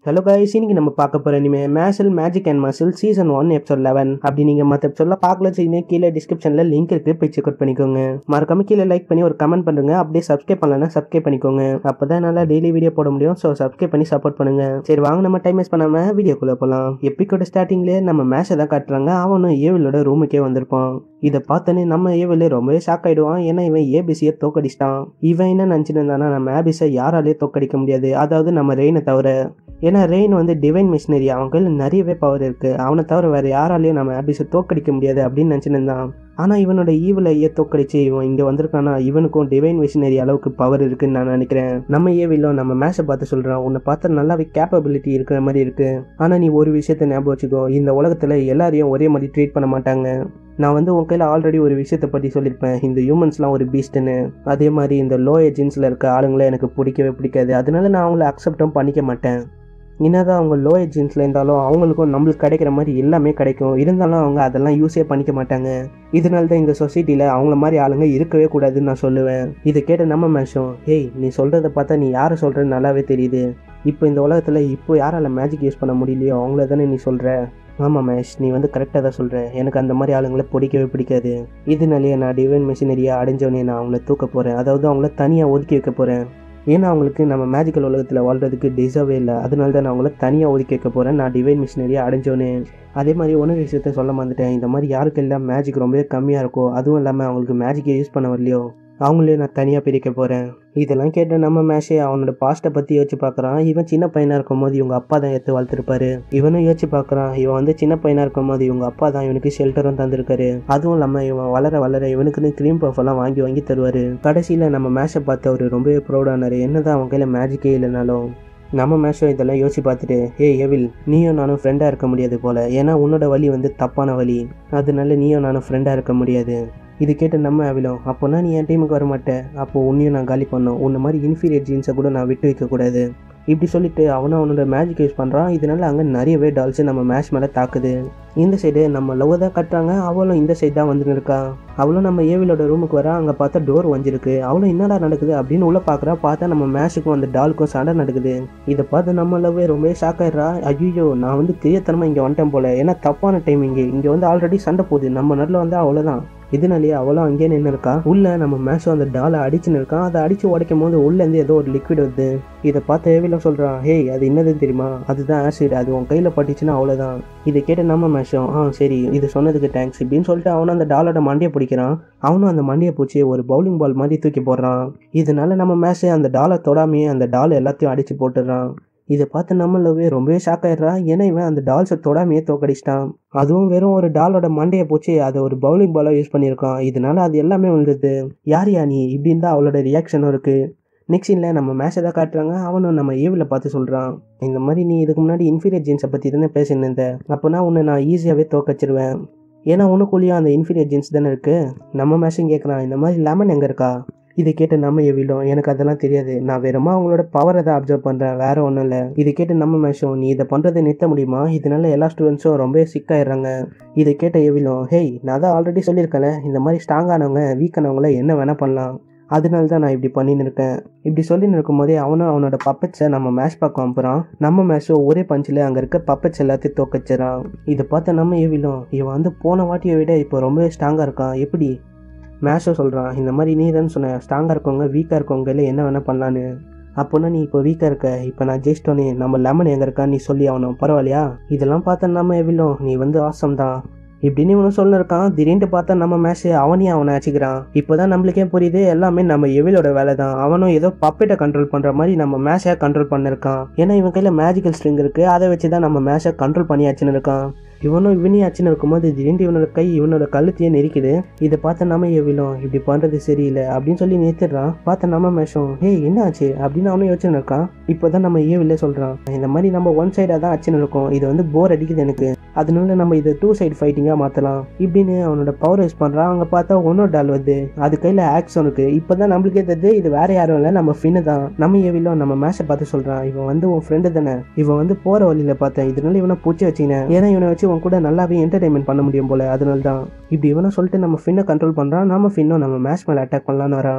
hello guys இன்னைக்கு நம்ம பார்க்க போகிற இனிமே மேசல் magic and muscle season one episode eleven அப்படி நீங்கள் மற்ற எபிசோட்லாம் பார்க்கல செய்யுங்க கீழே டிஸ்கிரிப்ஷனில் லிங்க் இருக்குது போய் செக் அவுட் பண்ணிக்கோங்க மறக்காம கீழே லைக் பண்ணி ஒரு கமெண்ட் பண்ணுங்க அப்படியே சப்ஸ்கிரைப் பண்ணலன்னா சப்ஸ்கிரைப் பண்ணிக்கோங்க அப்போ தான் என்னால் டெய்லி வீடியோ போட முடியும் ஸோ சப்ஸ்கிரைப் பண்ணி சப்போர்ட் பண்ணுங்க சரி வாங்க நம்ம டைம் வேஸ்ட் பண்ணாமல் வீடியோக்குள்ளே போகலாம் எப்பிக்கோட ஸ்டார்டிங்லேயே நம்ம மேஷை தான் காட்டுறாங்க அவனும் ஏவிலோட ரூமுக்கே வந்திருப்பான் இதை பார்த்தோன்னே நம்ம ஏவிலே ரொம்பவே ஷாக் ஆயிடுவான் ஏன்னா இவன் ஏபிசியை தோக்கடிச்சிட்டான் இவன் என்ன நினச்சிட்டு இருந்தானா நம்ம ஏபிஸை யாராலேயும் தோக்கடிக்க முடியாது அதாவது நம்ம ரெயினை தவிர ஏன்னா ரெயின் வந்து டிவைன் மிஷினரி அவன் கையில் நிறையவே பவர் இருக்கு அவனை தவிர வேற யாராலையும் நம்ம ஆபிஸை தோக்கடிக்க முடியாது அப்படின்னு நினச்சிட்டு இருந்தான் ஆனால் இவனோட ஈவிலையே தோக்கடிச்சு இவன் இங்கே வந்திருக்கானா இவனுக்கும் டிவைன் மிஷினரி அளவுக்கு பவர் இருக்குன்னு நான் நினைக்கிறேன் நம்ம ஏவிலோ நம்ம மேஷை பார்த்து சொல்கிறான் உன்னை பார்த்தா நல்லாவே கேப்பபிலிட்டி இருக்கிற மாதிரி இருக்கு ஆனால் நீ ஒரு விஷயத்த ஞாபகம் வச்சுக்கோ இந்த உலகத்தில் எல்லாரையும் ஒரே மாதிரி ட்ரீட் பண்ண மாட்டாங்க நான் வந்து உன் கையில் ஆல்ரெடி ஒரு விஷயத்தை பற்றி சொல்லியிருப்பேன் இந்த ஹியூமன்ஸ்லாம் ஒரு பீஸ்ட்டுன்னு அதே மாதிரி இந்த லோ ஏஜென்ஸில் இருக்க ஆளுங்களை எனக்கு பிடிக்கவே பிடிக்காது அதனால நான் அவங்கள அக்செப்டும் பண்ணிக்க மாட்டேன் என்னதான் அவங்க லோ ஏஜென்ஸில் இருந்தாலும் அவங்களுக்கும் நம்மளுக்கு கிடைக்கிற மாதிரி எல்லாமே கிடைக்கும் இருந்தாலும் அவங்க அதெல்லாம் யூஸே பண்ணிக்க மாட்டாங்க இதனால தான் இந்த சொசைட்டியில் அவங்கள மாதிரி ஆளுங்க இருக்கவே கூடாதுன்னு நான் சொல்லுவேன் இதை கேட்ட நம்ம மேஷம் ஏய் நீ சொல்கிறத பார்த்தா நீ யாரை சொல்கிறது நல்லாவே தெரியுது இப்போ இந்த உலகத்தில் இப்போ யாரால மேஜிக் யூஸ் பண்ண முடியலையோ அவங்கள தானே நீ சொல்கிற ஆமாம் மேஷ் நீ வந்து கரெக்டாக தான் சொல்கிற எனக்கு அந்த மாதிரி ஆளுங்களை பிடிக்கவே பிடிக்காது இதனாலேயே நான் டிவைன் மிஷினரியாக அடைஞ்சவனே நான் அவங்கள தூக்க போகிறேன் அதாவது அவங்கள தனியாக ஒதுக்கி வைக்க போகிறேன் ஏன்னா அவங்களுக்கு நம்ம மேஜிக்கல் உலகத்தில் வாழ்றதுக்கு டிசர்வே இல்லை அதனால தான் நான் அவங்கள தனியாக ஒதுக்கி வைக்க போகிறேன் நான் டிவைன் மிஷினரியாக அடைஞ்சோன்னே அதே மாதிரி ஒன்று விஷயத்த சொல்ல மாந்துட்டேன் இந்த மாதிரி யாருக்கெல்லாம் மேஜிக் ரொம்பவே கம்மியாக இருக்கோ அதுவும் இல்லாமல் அவங்களுக்கு மேஜிக்கை யூஸ் பண்ண வரலையோ அவங்களே நான் தனியாக பிரிக்க போகிறேன் இதெல்லாம் கேட்ட நம்ம மேஷே அவனோட பாஸ்ட்டை பற்றி யோசிச்சு பார்க்குறான் இவன் சின்ன பையனாக இருக்கும் போது இவங்க அப்பா தான் எடுத்து வளர்த்துருப்பாரு இவனும் யோசிச்சு பார்க்குறான் இவன் வந்து சின்ன பையனாக இருக்கும் போது இவங்க அப்பா தான் இவனுக்கு ஷெல்டரும் தந்திருக்காரு அதுவும் இல்லாமல் இவன் வளர வளர இவனுக்குன்னு க்ரீம் பஃப் எல்லாம் வாங்கி வாங்கி தருவார் கடைசியில் நம்ம மேஷை பார்த்து அவர் ரொம்பவே ப்ரௌடானார் என்னதான் அவன் கையில் மேஜிக்கே இல்லைனாலும் நம்ம மேஷோ இதெல்லாம் யோசிச்சு பார்த்துட்டு ஏ எவில் நீயும் நானும் ஃப்ரெண்டாக இருக்க முடியாது போல ஏன்னா உன்னோட வழி வந்து தப்பான வழி அதனால நீயும் நானும் ஃப்ரெண்டாக இருக்க முடியாது இது கேட்டு நம்ம அவிலும் அப்போனா நீ என் டீமுக்கு வர மாட்டேன் அப்போ உன்னையும் நான் காலி பண்ணோம் உன்ன மாதிரி இன்ஃபீரியர் ஜீன்ஸை கூட நான் விட்டு வைக்கக்கூடாது இப்படி சொல்லிட்டு அவனும் அவனோட மேஜிக் யூஸ் பண்ணுறான் இதனால அங்கே நிறையவே டால்ஸ் நம்ம மேஷ் மேலே தாக்குது இந்த சைடு நம்ம லவ் தான் கட்டுறாங்க அவளும் இந்த சைடு தான் வந்துன்னு இருக்கா அவளும் நம்ம ஏவிலோட ரூமுக்கு வரா அங்கே பார்த்தா டோர் வஞ்சிருக்கு அவளும் என்னடா நடக்குது அப்படின்னு உள்ள பார்க்குறா பார்த்தா நம்ம மேஷுக்கும் அந்த டாலுக்கும் சண்டை நடக்குது இதை பார்த்து நம்ம லவ்வே ரொம்ப ஷாக் ஆயிடுறா ஐயோ நான் வந்து தெரியாதனமா இங்கே வந்துட்டேன் போல ஏன்னா தப்பான டைம் இங்கே இங்கே வந்து ஆல்ரெடி சண்டை போகுது நம்ம நடுவில் வந்து அவ்வளோதான் இதனாலேயே அவளும் அங்கேயே நின்று இருக்கா உள்ள நம்ம மேஷோ அந்த டாலை அடிச்சுன்னு இருக்கான் அதை அடிச்சு உடைக்கும் போது உள்ளேருந்து ஏதோ ஒரு லிக்விட் வருது இதை பார்த்து ஏவில சொல்கிறான் ஹேய் அது என்னதுன்னு தெரியுமா அதுதான் ஆசிட் அது உன் கையில் பட்டுச்சுன்னா அவ்வளோதான் இதை கேட்டு நம்ம மேஷம் ஆ சரி இது சொன்னதுக்கு தேங்க்ஸ் இப்படின்னு சொல்லிட்டு அவனும் அந்த டாலோட மண்டையை பிடிக்கிறான் அவனும் அந்த மண்டையை பிடிச்சி ஒரு பவுலிங் பால் மாதிரி தூக்கி போடுறான் இதனால நம்ம மேஷே அந்த டாலை தொடாமையே அந்த டால் எல்லாத்தையும் அடிச்சு போட்டுடுறான் இதை பார்த்து நம்மளவே ரொம்பவே ஷாக் ஆயிடுறா ஏன்னா இவன் அந்த டால்ஸை தொடாமையே தோக்கடிச்சிட்டான் அதுவும் வெறும் ஒரு டாலோட மண்டையை போச்சு அதை ஒரு பவுலிங் பாலாக யூஸ் பண்ணியிருக்கான் இதனால அது எல்லாமே வந்தது யார் யா நீ இப்படின்னு தான் அவளோட ரியாக்ஷனும் இருக்குது நெக்ஸ்ட் சீனில் நம்ம மேட்சை தான் காட்டுறாங்க அவனும் நம்ம ஏவில் பார்த்து சொல்கிறான் இந்த மாதிரி நீ இதுக்கு முன்னாடி இன்ஃபீரியர் ஜீன்ஸை பற்றி தானே பேசின்னு இருந்த அப்போனா உன்னை நான் ஈஸியாகவே தோக்கச்சிருவேன் ஏன்னா உனக்குள்ளேயும் அந்த இன்ஃபீரியர் ஜீன்ஸ் தானே இருக்குது நம்ம மேட்சும் கேட்குறான் இந்த மாதிரி லெமன் எங்கே இருக்கா இதை கேட்டு நம்ம எவிலும் எனக்கு அதெல்லாம் தெரியாது நான் வெறுமா அவங்களோட பவரை தான் அப்சர்வ் பண்ணுறேன் வேற ஒன்றும் இல்லை இதை கேட்டு நம்ம மேஷம் நீ இதை பண்ணுறதை நிறுத்த முடியுமா இதனால எல்லா ஸ்டூடெண்ட்ஸும் ரொம்ப சிக்காயிடுறாங்க இதை கேட்ட எவிலும் ஹேய் நான் தான் ஆல்ரெடி சொல்லியிருக்கேன்ல இந்த மாதிரி ஸ்ட்ராங்கானவங்க வீக்கானவங்கள என்ன வேணால் பண்ணலாம் அதனால தான் நான் இப்படி பண்ணின்னு இருக்கேன் இப்படி சொல்லின்னு இருக்கும்போதே அவனும் அவனோட பப்பட்ஸை நம்ம மேஷ் பார்க்க அனுப்புகிறான் நம்ம மேஷோ ஒரே பஞ்சில் அங்கே இருக்க பப்பட்ஸ் எல்லாத்தையும் தோக்கச்சிடறான் இதை பார்த்த நம்ம ஏவிலும் இவன் வந்து போன வாட்டியை விட இப்போ ரொம்பவே ஸ்ட்ராங்காக இருக்கான் எப்படி மேஷோ சொல்கிறான் இந்த மாதிரி நீ தான் சொன்ன ஸ்ட்ராங்காக இருக்கவங்க வீக்காக இருக்கவங்க இல்லை என்ன வேணால் பண்ணலான்னு அப்போனா நீ இப்போ வீக்காக இருக்க இப்போ நான் ஜெயிச்சிட்டோனே நம்ம லெமன் எங்கே இருக்கான்னு நீ சொல்லி ஆகணும் பரவாயில்லையா இதெல்லாம் பார்த்தா நம்ம எவிலும் நீ வந்து ஆசம் தான் இப்படின்னு இவனும் சொல்லிருக்கான் திடீர்னு பார்த்தா நம்ம மேஷ் அவனையும் அவனை அடிச்சுக்கிறான் இப்போதான் நம்மளுக்கே புரியுது எல்லாமே நம்ம எவிலோட வேலை தான் அவனும் ஏதோ பப்பேட்டை கண்ட்ரோல் பண்ணுற மாதிரி நம்ம மேஷை கண்ட்ரோல் பண்ணிருக்கான் ஏன்னா இவன் கையில் மேஜிக்கல் ஸ்ட்ரிங் இருக்குது அதை வச்சு தான் நம்ம மேஷை கண்ட்ரோல் பண்ணியாச்சுன்னு இருக்கான் இவனும் இவனையும் ஆச்சுன்னு இருக்கும்போது திடீர்னு இவனோட கை இவனோட கழுத்தையே நெரிக்குது இதை பார்த்த நம்ம எவிலும் இப்படி பண்ணுறது சரியில்லை அப்படின்னு சொல்லி நிறுத்திடுறான் பார்த்த நம்ம மேஷம் ஏய் என்ன ஆச்சு அப்படின்னு அவனும் யோசிச்சுன்னு இருக்கான் இப்போதான் நம்ம ஏவில்லே சொல்கிறான் இந்த மாதிரி நம்ம ஒன் சைடாக தான் ஆச்சுன்னு இருக்கோம் இது வந்து போர் அடிக்குது எனக்கு அதனால நம்ம இதை டூ சைடு ஃபைட்டிங்காக மாற்றலாம் இப்படின்னு அவனோட பவர் யூஸ் பண்ணுறான் அங்கே பார்த்தா ஒன்னொரு டால் வருது அது கையில் ஆக்ஷன் இருக்குது இப்போ தான் நம்மளுக்கே தெரியுது இது வேற யாரும் இல்லை நம்ம ஃபின்னு தான் நம்ம ஏவிலோ நம்ம மேஷை பார்த்து சொல்கிறான் இவன் வந்து உன் ஃப்ரெண்டு தானே இவன் வந்து போகிற வழியில் பார்த்தேன் இதனால இவனை பூச்சி வச்சினேன் ஏன்னா இவனை வச்சு உன் கூட நல்லாவே என்டர்டைன்மெண்ட் பண்ண முடியும் போல அதனால தான் இப்படி இவனை சொல்லிட்டு நம்ம ஃபின்னை கண்ட்ரோல் பண்ணுறான் நம்ம ஃபின்னும் நம்ம மேஷ் மேலே அட்டாக் பண்ணலான்னு வரான்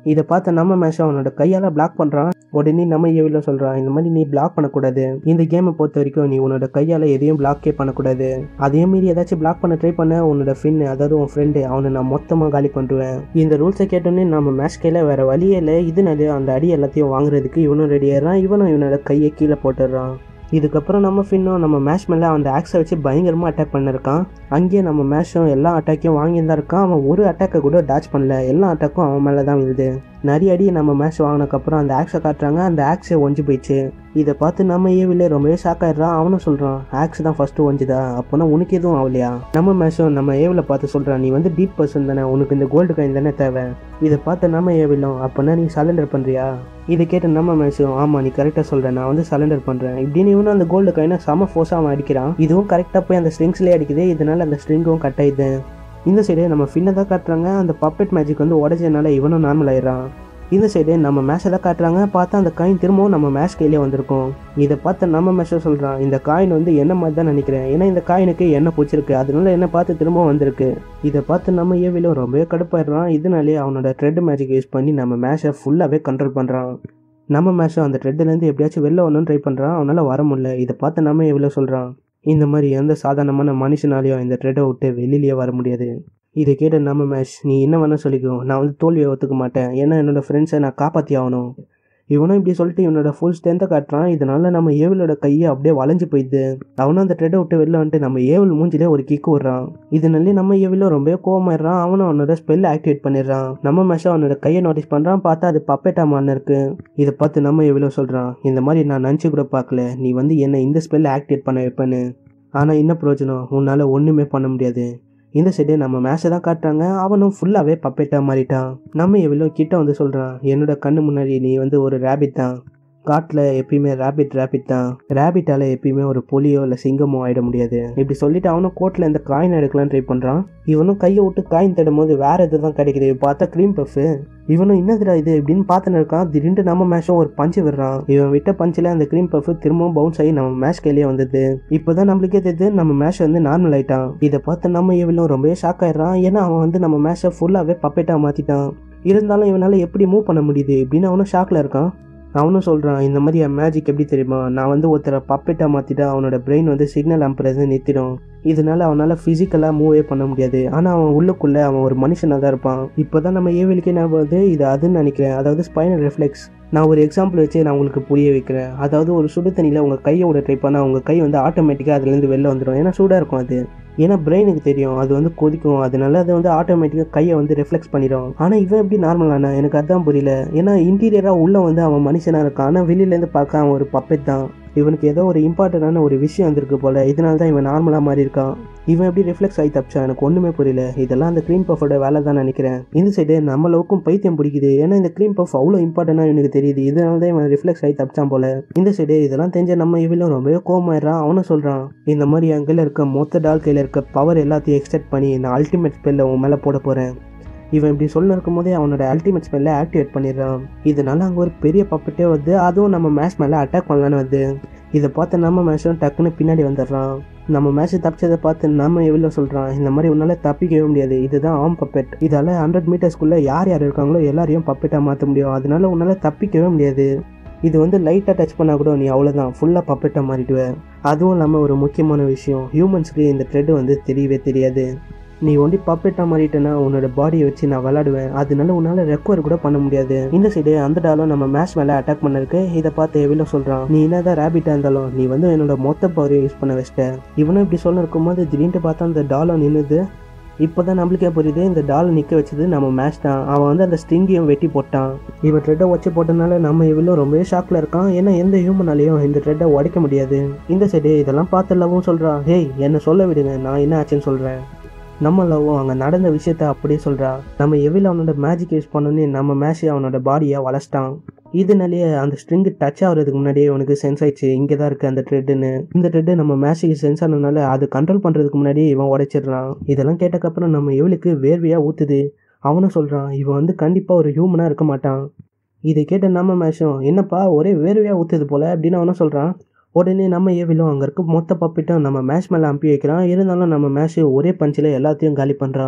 இதை பார்த்த நம்ம மேஷ் அவனோட கையால் பிளாக் பண்ணுறான் உடனே நம்ம ஏவில சொல்கிறான் இந்த மாதிரி நீ பிளாக் பண்ணக்கூடாது இந்த கேமை பொறுத்த வரைக்கும் நீ உன்னோட கையால் எதையும் பிளாக்கே பண்ணக்கூடாது அதே மீறி ஏதாச்சும் பிளாக் பண்ண ட்ரை பண்ண உன்னோட ஃப்ரெண்ட் அதாவது உன் ஃப்ரெண்டு அவனை நான் மொத்தமாக காலி பண்ணுவேன் இந்த ரூல்ஸை கேட்டோன்னே நம்ம மேஷ் கையில் வேற வழியே இல்லை இதனால அந்த அடி எல்லாத்தையும் வாங்குறதுக்கு இவனும் ரெடி ஆயிடுறான் இவனும் இவனோட கையை கீழே போட்டுடுறான் இதுக்கப்புறம் நம்ம ஃபின்னும் நம்ம மேஷ் மேலே அந்த ஆக்ஸை வச்சு பயங்கரமாக அட்டாக் பண்ணிருக்கான் அங்கேயே நம்ம மேஷும் எல்லா அட்டாக்கையும் வாங்கியிருந்தா இருக்கான் அவன் ஒரு அட்டாக்கை கூட டாச் பண்ணல எல்லா அட்டாக்கும் அவன் மேலே தான் விழுது நிறைய அடி நம்ம மேட்ச் வாங்கினதுக்கப்புறம் அந்த ஆக்ஸை காட்டுறாங்க அந்த ஆக்ஸை ஒஞ்சி போயிடுச்சு இதை பார்த்து நம்ம ஏவிலே ரொம்பவே ஷாக் ஆயிடுறான் அவனும் சொல்கிறான் ஆக்ஸ் தான் ஃபஸ்ட்டு ஒஞ்சுதா அப்போனா உனக்கு எதுவும் ஆகலையா நம்ம மேட்சும் நம்ம ஏவில் பார்த்து சொல்கிறான் நீ வந்து டீப் பர்சன் தானே உனக்கு இந்த கோல்டு காயின் தானே தேவை இதை பார்த்து நம்ம ஏவிலும் அப்போனா நீ சலண்டர் பண்ணுறியா இதை கேட்டு நம்ம மேட்சும் ஆமாம் நீ கரெக்டாக சொல்கிறேன் நான் வந்து சலண்டர் பண்ணுறேன் இப்படின்னு இவனும் அந்த கோல்டு காயினை செம ஃபோர்ஸாக அவன் அடிக்கிறான் இதுவும் கரெக்டாக போய் அந்த ஸ்ட்ரிங்ஸ்லேயே அடிக்குது இதனால அந்த ஸ்ட்ரிங்கும் கட் ஆயிடுது இந்த சைடு நம்ம ஃபின்னை தான் காட்டுறாங்க அந்த பப்பெட் மேஜிக் வந்து உடச்சதுனால இவனும் நார்மல் ஆயிடுறான் இந்த சைடு நம்ம மேஷை தான் காட்டுறாங்க பார்த்தா அந்த காயின் திரும்பவும் நம்ம மேஷ் கையிலே வந்திருக்கும் இதை பார்த்து நம்ம மேஷை சொல்கிறான் இந்த காயின் வந்து என்ன மாதிரி தான் நினைக்கிறேன் ஏன்னா இந்த காயினுக்கு என்ன பிடிச்சிருக்கு அதனால என்ன பார்த்து திரும்பவும் வந்திருக்கு இதை பார்த்து நம்ம ஏவிலும் ரொம்பவே கடுப்பாயிடுறான் இதனாலே அவனோட த்ரெட் மேஜிக் யூஸ் பண்ணி நம்ம மேஷை ஃபுல்லாகவே கண்ட்ரோல் பண்ணுறான் நம்ம மேஷும் அந்த த்ரெட்லேருந்து எப்படியாச்சும் வெளில வரணும்னு ட்ரை பண்ணுறான் அவனால் வர முடியல இதை பார்த்து நம்ம எவ்வளோ சொல்கிறான் இந்த மாதிரி எந்த சாதாரணமான மனுஷனாலையும் இந்த த்ரெட்டை விட்டு வெளியிலேயே வர முடியாது இதை கேட்ட நம்ம மேஷ் நீ என்ன வேணால் சொல்லிக்கோ நான் வந்து தோல்வியை ஒத்துக்க மாட்டேன் ஏன்னா என்னோட ஃப்ரெண்ட்ஸை நான் காப்பாற்றி ஆகணும் இவனும் இப்படி சொல்லிட்டு இவனோட ஃபுல் ஸ்ட்ரென்த்தை காட்டுறான் இதனால நம்ம ஏவலோட கையை அப்படியே வளைஞ்சு போயிடுது அவனும் அந்த த்ரெட்டை விட்டு வெளில வந்துட்டு நம்ம ஏவல் மூஞ்சிலே ஒரு கிக்கு விடுறான் இதனாலே நம்ம ஏவிலும் ரொம்பவே கோவமாயிடுறான் அவனும் அவனோட ஸ்பெல்லை ஆக்டிவேட் பண்ணிடுறான் நம்ம மேஷம் அவனோட கையை நோட்டீஸ் பண்ணுறான் பார்த்தா அது பப்பேட்டா மான்னு இருக்கு இதை பார்த்து நம்ம எவ்வளோ சொல்கிறான் இந்த மாதிரி நான் நினச்சி கூட பார்க்கல நீ வந்து என்னை இந்த ஸ்பெல்லை ஆக்டிவேட் பண்ண வைப்பேன்னு ஆனால் என்ன பிரயோஜனம் உன்னால் ஒன்றுமே பண்ண முடியாது இந்த சைடு நம்ம மேட்சை தான் காட்டுறாங்க அவனும் ஃபுல்லாகவே பப்பேட்டாக மாறிட்டான் நம்ம எவ்வளோ கிட்ட வந்து சொல்கிறான் என்னோட கண்ணு முன்னாடி நீ வந்து ஒரு ரேபிட் தான் காட்டில் எப்பயுமே ரேபிட் ரேபிட் தான் ரேபிட்டால் எப்பயுமே ஒரு புலியோ இல்லை சிங்கமோ ஆகிட முடியாது இப்படி சொல்லிட்டு அவனும் கோட்டில் இந்த காயின் எடுக்கலாம்னு ட்ரை பண்ணுறான் இவனும் கையை விட்டு காயின் தேடும் போது வேற எது தான் கிடைக்குது பார்த்தா க்ரீம் பஃப்பு இவனும் என்னதுடா இது இப்படின்னு பார்த்துன்னு இருக்கான் திடீர்னு நம்ம மேஷும் ஒரு பஞ்சு விடுறான் இவன் விட்ட பஞ்சில் அந்த க்ரீம் பஃப் திரும்பவும் பவுன்ஸ் ஆகி நம்ம மேஷ் கையிலேயே வந்தது இப்போதான் நம்மளுக்கே தெரியுது நம்ம மேஷ் வந்து நார்மல் ஆயிட்டான் இதை பார்த்து நம்ம இவளும் ரொம்பவே ஷாக் ஆயிடுறான் ஏன்னா அவன் வந்து நம்ம மேஷை ஃபுல்லாகவே பப்பேட்டாக மாற்றிட்டான் இருந்தாலும் இவனால் எப்படி மூவ் பண்ண முடியுது இப்படின்னு அவனும் ஷாக்கில் இருக்கான் அவனும் சொல்கிறான் இந்த மாதிரி என் மேஜிக் எப்படி தெரியுமா நான் வந்து ஒருத்தரை பப்பெட்டாக மாற்றிட்டா அவனோட பிரெயின் வந்து சிக்னல் அம்புறது நிறுத்திடும் இதனால அவனால் ஃபிசிக்கலாக மூவே பண்ண முடியாது ஆனால் அவன் உள்ளுக்குள்ளே அவன் ஒரு மனுஷனாக தான் இருப்பான் இப்போ தான் நம்ம ஏவிலுக்கே நான் வந்து இது அதுன்னு நினைக்கிறேன் அதாவது ஸ்பைனல் ரிஃப்ளெக்ஸ் நான் ஒரு எக்ஸாம்பிள் வச்சு நான் உங்களுக்கு புரிய வைக்கிறேன் அதாவது ஒரு சுடு தண்ணியில் உங்கள் கையை விட ட்ரை பண்ணால் உங்கள் கை வந்து ஆட்டோமேட்டிக்காக அதுலேருந்து வெளில வந்துடும் ஏன்னா சூடாக இருக்கும் அது ஏன்னா பிரெயினுக்கு தெரியும் அது வந்து கொதிக்கும் அதனால அது வந்து ஆட்டோமேட்டிக்காக கையை வந்து ரிஃப்ளெக்ஸ் பண்ணிடும் ஆனால் இவன் எப்படி நார்மலானா எனக்கு அதான் புரியல ஏன்னா இன்டீரியராக உள்ளே வந்து அவன் மனுஷனாக இருக்கான் ஆனால் வெளியிலேருந்து பார்க்க அவன் ஒரு பப்பெட் தான் இவனுக்கு ஏதோ ஒரு இம்பார்ட்டண்டான ஒரு விஷயம் வந்திருக்கு போல இதனால தான் இவன் நார்மலாக மாறி இருக்கான் இவன் எப்படி ரிஃப்ளெக்ஸ் ஆகி தப்பிச்சா எனக்கு ஒன்றுமே புரியல இதெல்லாம் அந்த க்ரீம் பஃபோட வேலை தான் நினைக்கிறேன் இந்த சைடு நம்மளவுக்கும் பைத்தியம் பிடிக்குது ஏன்னா இந்த க்ரீம் பஃப் அவ்வளோ இம்பார்ட்டண்டாக எனக்கு தெரியுது இதனால தான் இவன் ரிஃப்ளெக்ஸ் ஆகி தப்பிச்சான் போல இந்த சைடு இதெல்லாம் தெரிஞ்ச நம்ம இவளும் ரொம்பவே கோமாயிடுறான் அவனும் சொல்கிறான் இந்த மாதிரி என் கையில் இருக்க மொத்த டால் கையில் இருக்க பவர் எல்லாத்தையும் எக்ஸ்டெக்ட் பண்ணி நான் அல்டிமேட் ஸ்பெல்ல உன் மேலே போட போகிறேன் இவன் இப்படி சொல்ல இருக்கும் போதே அவனோட அல்டிமேட் ஸ்பெல்லை ஆக்டிவேட் பண்ணிடுறான் இதனால அங்கே ஒரு பெரிய பப்பட்டே வருது அதுவும் நம்ம மேட்ச் மேலே அட்டாக் பண்ணலான்னு வருது இதை பார்த்து நம்ம மேட்சும் டக்குன்னு பின்னாடி வந்துடுறான் நம்ம மேட்ச் தப்பிச்சதை பார்த்து நம்ம எவ்வளோ சொல்கிறான் இந்த மாதிரி உன்னால் தப்பிக்கவே முடியாது இதுதான் ஆம் பப்பெட் இதால் ஹண்ட்ரட் மீட்டர்ஸ்க்குள்ளே யார் யார் இருக்காங்களோ எல்லாரையும் பப்பெட்டாக மாற்ற முடியும் அதனால உன்னால் தப்பிக்கவே முடியாது இது வந்து லைட்டாக டச் பண்ணால் கூட நீ அவ்வளோதான் ஃபுல்லாக பப்பெட்டாக மாறிடுவ அதுவும் இல்லாமல் ஒரு முக்கியமான விஷயம் ஹியூமன்ஸ்க்கு இந்த த்ரெட் வந்து தெரியவே தெரியாது நீ ஒண்டி பப்பெட்டாக மாறிட்டேன்னா உன்னோட பாடியை வச்சு நான் விளாடுவேன் அதனால உன்னால் ரெக்கவர் கூட பண்ண முடியாது இந்த சைடு அந்த டாலும் நம்ம மேட்ச் மேலே அட்டாக் பண்ணிருக்கு இதை பார்த்து எவ்வளோ சொல்கிறான் நீ என்னதான் ரேபிட்டாக இருந்தாலும் நீ வந்து என்னோட மொத்த பவரையும் யூஸ் பண்ண வச்சிட்ட இவனும் இப்படி சொல்ல இருக்கும்போது திடீர்னு பார்த்தா அந்த டாலும் நின்னுது இப்போதான் நம்மளுக்கே புரியுது இந்த டாலை நிற்க வச்சது நம்ம மேட்ச் தான் அவன் வந்து அந்த ஸ்டிங்கையும் வெட்டி போட்டான் இவன் த்ரெட்டை உடச்சி போட்டனால நம்ம இவ்வளோ ரொம்பவே ஷாக்கில் இருக்கான் ஏன்னா எந்த ஹியூமனாலையும் இந்த த்ரெட்டை உடைக்க முடியாது இந்த சைடு இதெல்லாம் பார்த்து லவ்வும் சொல்கிறான் ஹேய் என்னை சொல்ல விடுங்க நான் என்ன ஆச்சுன்னு சொல்கிறேன் நம்ம லவ்வும் அங்கே நடந்த விஷயத்த அப்படியே சொல்கிறா நம்ம எவில் அவனோட மேஜிக் யூஸ் பண்ணோன்னே நம்ம மேஷி அவனோட பாடியை வளச்சிட்டான் இதனாலேயே அந்த ஸ்ட்ரிங்கு டச் ஆகுறதுக்கு முன்னாடியே உனக்கு சென்ஸ் ஆயிடுச்சு இங்கே தான் இருக்குது அந்த த்ரெட்டுன்னு இந்த த்ரெட்டு நம்ம மேஷிக்கு சென்ஸ் ஆனதுனால அது கண்ட்ரோல் பண்ணுறதுக்கு முன்னாடியே இவன் உடைச்சிடுறான் இதெல்லாம் கேட்டக்கப்புறம் நம்ம எவளுக்கு வேர்வையாக ஊற்றுது அவனும் சொல்கிறான் இவன் வந்து கண்டிப்பாக ஒரு ஹியூமனாக இருக்க மாட்டான் இதை கேட்ட நம்ம மேஷம் என்னப்பா ஒரே வேர்வையாக ஊற்றுது போல அப்படின்னு அவனும் சொல்கிறான் உடனே நம்ம ஏவிலும் அங்கே இருக்க மொத்த பப்பிட்டும் நம்ம மேஷ் மேலே அனுப்பி வைக்கிறான் இருந்தாலும் நம்ம மேஷ் ஒரே பஞ்சில் எல்லாத்தையும் காலி பண்ணுறான்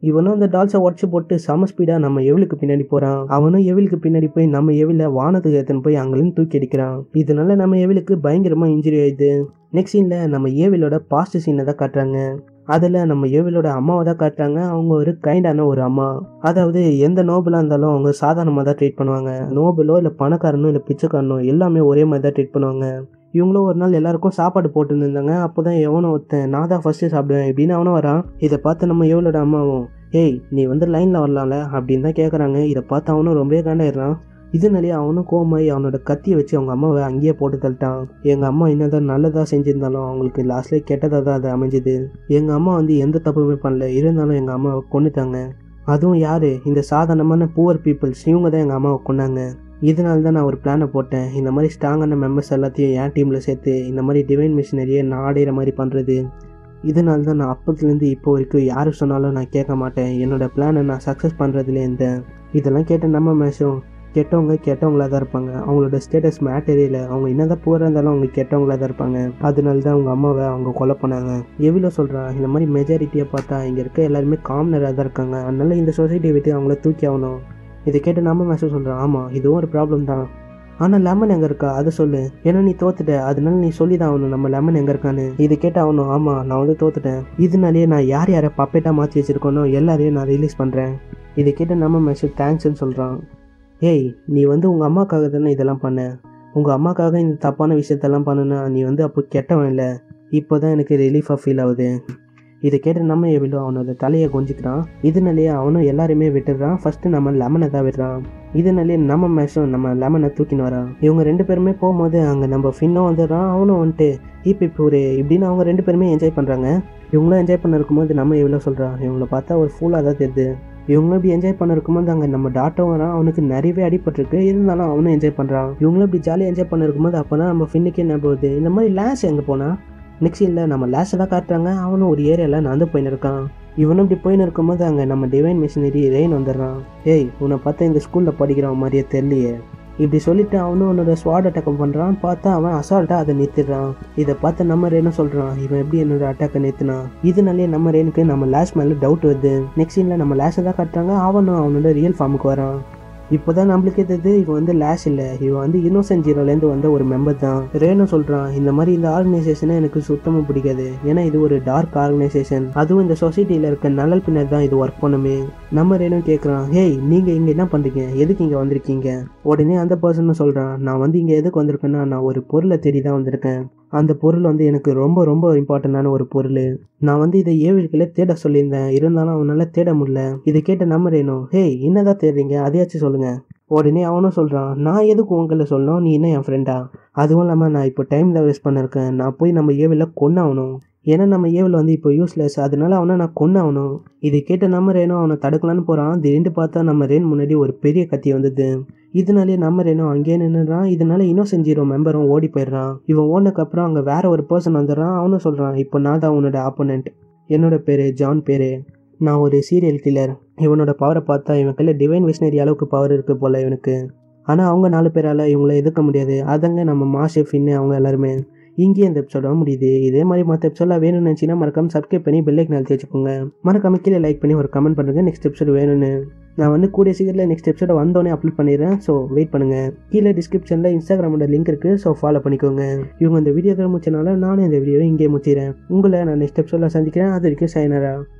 இவனும் அந்த டால்ஸை உடச்சு போட்டு செம ஸ்பீடாக நம்ம எவிலுக்கு பின்னாடி போகிறான் அவனும் எவிலுக்கு பின்னாடி போய் நம்ம எவில வானத்துக்கு ஏத்தன் போய் அங்கேருந்து தூக்கி அடிக்கிறான் இதனால நம்ம எவிலுக்கு பயங்கரமாக இன்ஜுரி ஆயிடுது நெக்ஸ்ட் சீனில் நம்ம ஏவிலோட பாஸ்ட் சீனை தான் காட்டுறாங்க அதில் நம்ம ஏவிலோட அம்மாவை தான் காட்டுறாங்க அவங்க ஒரு கைண்டான ஒரு அம்மா அதாவது எந்த நோபலாக இருந்தாலும் அவங்க சாதாரணமாக தான் ட்ரீட் பண்ணுவாங்க நோபலோ இல்லை பணக்காரனோ இல்லை பிச்சைக்காரனோ எல்லாமே ஒரே மாதிரி தான் ட்ரீட் பண்ணுவாங்க இவங்களும் ஒரு நாள் எல்லாருக்கும் சாப்பாடு போட்டுன்னு இருந்தாங்க அப்போ தான் எவனோ ஒருத்தன் நான் தான் ஃபஸ்ட்டு சாப்பிடுவேன் இப்படின்னு அவனும் வரான் இதை பார்த்து நம்ம எவ்வளோட அம்மாவும் ஏய் நீ வந்து லைனில் வரலாம்ல அப்படின்னு தான் கேட்குறாங்க இதை பார்த்து அவனும் ரொம்பவே காண்டாயிடுறான் இதனாலேயே அவனும் கோமாயி அவனோட கத்தியை வச்சு அவங்க அம்மாவை அங்கேயே போட்டு தள்ளிட்டான் எங்கள் அம்மா என்னதான் நல்லதாக செஞ்சிருந்தாலும் அவங்களுக்கு லாஸ்ட்லேயே கெட்டதாக தான் அது அமைஞ்சுது எங்கள் அம்மா வந்து எந்த தப்புமே பண்ணல இருந்தாலும் எங்கள் அம்மாவை கொண்டுட்டாங்க அதுவும் யார் இந்த சாதாரணமான புவர் பீப்புள்ஸ் இவங்க தான் எங்கள் அம்மாவை கொண்டாங்க இதனால தான் நான் ஒரு பிளானை போட்டேன் இந்த மாதிரி ஸ்ட்ராங்கான மெம்பர்ஸ் எல்லாத்தையும் என் டீமில் சேர்த்து இந்த மாதிரி டிவைன் மிஷினரியை நான் அடையிற மாதிரி பண்ணுறது இதனால தான் நான் அப்பத்துலேருந்து இப்போ வரைக்கும் யார் சொன்னாலும் நான் கேட்க மாட்டேன் என்னோட பிளானை நான் சக்ஸஸ் பண்ணுறதுல இருந்தேன் இதெல்லாம் கேட்ட நம்ம மேஷம் கெட்டவங்க கெட்டவங்களா தான் இருப்பாங்க அவங்களோட ஸ்டேட்டஸ் மேட்டரே இல்லை அவங்க என்னதான் பூரா இருந்தாலும் அவங்க கெட்டவங்களா தான் இருப்பாங்க அதனால தான் அவங்க அம்மாவை அவங்க கொலை பண்ணாங்க எவ்வளோ சொல்கிறான் இந்த மாதிரி மெஜாரிட்டியை பார்த்தா இங்கே இருக்க எல்லாருமே காமனராக தான் இருக்காங்க அதனால இந்த சொசைட்டியை விட்டு அவங்கள தூக்கி ஆகணும் இதை கேட்டு நம்ம மேசம் சொல்கிறான் ஆமாம் இதுவும் ஒரு ப்ராப்ளம் தான் ஆனால் லெமன் எங்கே இருக்கா அதை சொல்லு ஏன்னா நீ தோத்துட்ட அதனால நீ சொல்லி தான் ஆகணும் நம்ம லெமன் எங்கே இருக்கான்னு இது கேட்டு ஆகணும் ஆமாம் நான் வந்து தோத்துட்டேன் இதனாலேயே நான் யார் யாரை பப்பேட்டாக மாற்றி வச்சிருக்கோனோ எல்லாரையும் நான் ரிலீஸ் பண்ணுறேன் இதை கேட்டு நம்ம மெசேஜ் தேங்க்ஸ்ன்னு சொல்கிறான் ஏய் நீ வந்து உங்கள் அம்மாக்காக தானே இதெல்லாம் பண்ண உங்கள் அம்மாக்காக இந்த தப்பான விஷயத்தெல்லாம் பண்ணுனா நீ வந்து அப்போ கெட்டவன் இல்லை இப்போ தான் எனக்கு ரிலீஃபாக ஃபீல் ஆகுது இதை கேட்டு நம்ம எவ்வளோ அவனோட தலையை கொஞ்சிக்கிறான் இதனாலேயே அவனும் எல்லாருமே விட்டுடுறான் ஃபஸ்ட்டு நம்ம லெமனை தான் விடுறான் இதனாலேயே நம்ம மேஷம் நம்ம லெமனை தூக்கின்னு வரான் இவங்க ரெண்டு பேருமே போகும்போது அங்கே நம்ம ஃபின்னும் வந்துடுறான் அவனும் வந்துட்டு இப்போ இப்போ ஒரு இப்படின்னு அவங்க ரெண்டு பேருமே என்ஜாய் பண்ணுறாங்க இவங்களும் என்ஜாய் பண்ண இருக்கும்போது நம்ம எவ்வளோ சொல்கிறான் இவங்கள பார்த்தா ஒரு ஃபூலாக தான் தெரியுது இவங்களும் இப்படி என்ஜாய் பண்ண இருக்கும்போது அங்கே நம்ம டாட்டும் வரான் அவனுக்கு நிறையவே அடிபட்டிருக்கு இருந்தாலும் அவனும் என்ஜாய் பண்ணுறான் இவங்களும் இப்படி ஜாலியாக என்ஜாய் பண்ண இருக்கும்போது அப்போ தான் நம்ம ஃபின்னுக்கு என்ன போகுது இந்த மாதிரி லேஸ் எங்கே போனா நெக்ஸ்ட் இல்லை நம்ம லேஸை தான் காட்டுறாங்க அவனும் ஒரு ஏரியாவில் நடந்து போயின்னு இருக்கான் இவனும் இப்படி போயின்னு இருக்கும்போது அங்கே நம்ம டிவைன் மிஷினரி ரெயின் வந்துடுறான் ஏய் உன்னை பார்த்தா இந்த ஸ்கூலில் படிக்கிறவன் மாதிரியே தெரியலையே இப்படி சொல்லிட்டு அவனும் அவனோட ஸ்வாட் அட்டாக் பண்ணுறான் பார்த்தா அவன் அசால்ட்டாக அதை நிறுத்திடுறான் இதை பார்த்து நம்ம ரேனு சொல்கிறான் இவன் எப்படி என்னோட அட்டாக்கை நிறுத்தினான் இதனாலே நம்ம ரேனுக்கு நம்ம லேஷ் மேலே டவுட் வருது நெக்ஸ்ட் சீனில் நம்ம லேஷை தான் காட்டுறாங்க அவனும் அவனோட ரியல் ஃபார்முக்கு வரான் இப்போதான் நம்மளுக்கு தெரியுது இவன் வந்து லேஷ் இல்லை இவன் வந்து இன்னோசன்ட் ஜீரோலேருந்து வந்த ஒரு மெம்பர் தான் ரேனு சொல்கிறான் இந்த மாதிரி இந்த ஆர்கனைசேஷனை எனக்கு சுத்தமாக பிடிக்காது ஏன்னா இது ஒரு டார்க் ஆர்கனைசேஷன் அதுவும் இந்த சொசைட்டியில் இருக்க நல்லல் பின்னர் தான் இது ஒர்க் பண்ணுமே நம்ம ரேனு கேட்குறான் ஹேய் நீங்கள் இங்கே என்ன பண்ணுறீங்க எதுக்கு இங்கே வந்திருக்கீங்க உடனே அந்த பர்சனும் சொல்கிறான் நான் வந்து இங்கே எதுக்கு வந்திருக்கேன்னா நான் ஒரு பொருளை தேடி தான் வந்திருக்கேன் அந்த பொருள் வந்து எனக்கு ரொம்ப ரொம்ப இம்பார்ட்டண்டான ஒரு பொருள் நான் வந்து இதை ஏவில்களே தேட சொல்லியிருந்தேன் இருந்தாலும் அவனால் தேட முடியல இதை கேட்ட நம்ம ரேணும் ஹேய் என்னதான் தேடுறீங்க அதையாச்சும் சொல்லுங்க உடனே அவனும் சொல்கிறான் நான் எதுக்கு உங்களை சொல்லணும் நீ என்ன என் ஃப்ரெண்டா அதுவும் இல்லாமல் நான் இப்போ டைம் தான் வேஸ்ட் பண்ணிருக்கேன் நான் போய் நம்ம ஏவில கொண்டாகணும் ஏன்னா நம்ம ஏவில் வந்து இப்போ யூஸ்லெஸ் அதனால அவனை நான் கொண்டாகணும் இதை கேட்ட நம்ம ரேனும் அவனை தடுக்கலான்னு போகிறான் திடீர்னு பார்த்தா நம்ம ரேன் முன்னாடி ஒரு பெரிய கத்தி வந்தது இதனாலே நம்ம ரேனும் அங்கேயே நின்றுறான் இதனால இன்னும் ஜீரோ மெம்பரும் ஓடி போயிடுறான் இவன் ஓடினதுக்கப்புறம் அங்கே வேற ஒரு பர்சன் வந்துடுறான் அவனும் சொல்கிறான் இப்போ நான் தான் உன்னோட ஆப்போனண்ட் என்னோட பேர் ஜான் பேர் நான் ஒரு சீரியல் கில்லர் இவனோட பவரை பார்த்தா இவன் கையில் டிவைன் விஷ்னரி அளவுக்கு பவர் இருக்குது போல் இவனுக்கு ஆனால் அவங்க நாலு பேரால் இவங்கள எதிர்க்க முடியாது அதங்க நம்ம மாஷே ஃபின்னு அவங்க எல்லாருமே இங்கேயே இந்த எபிசோட முடியுது இதே மாதிரி மற்ற எபிசோட வேணும்னு நினச்சின்னா மறக்காம சப்ஸ்கிரைப் பண்ணி பெல்லைக்கு நாள் வச்சுக்கோங்க மறக்காம கீழே லைக் பண்ணி ஒரு கமெண்ட் பண்ணுங்க நெக்ஸ்ட் எபிசோட் வேணும்னு நான் வந்து கூடிய சீக்கிரத்தில் நெக்ஸ்ட் எபிசோட வந்தோடனே அப்லோட் பண்ணிடுறேன் ஸோ வெயிட் பண்ணுங்க கீழே டிஸ்கிரிப்ஷனில் இன்ஸ்டாகிராமோட லிங்க் இருக்குது ஸோ ஃபாலோ பண்ணிக்கோங்க இவங்க இந்த வீடியோ முடிச்சனால நானும் இந்த வீடியோவை இங்கே முடிச்சிடுறேன் உங்களை நான் நெக்ஸ்ட் எபிசோட சந்திக்கிறேன் அது வரைக்கும் சைனரா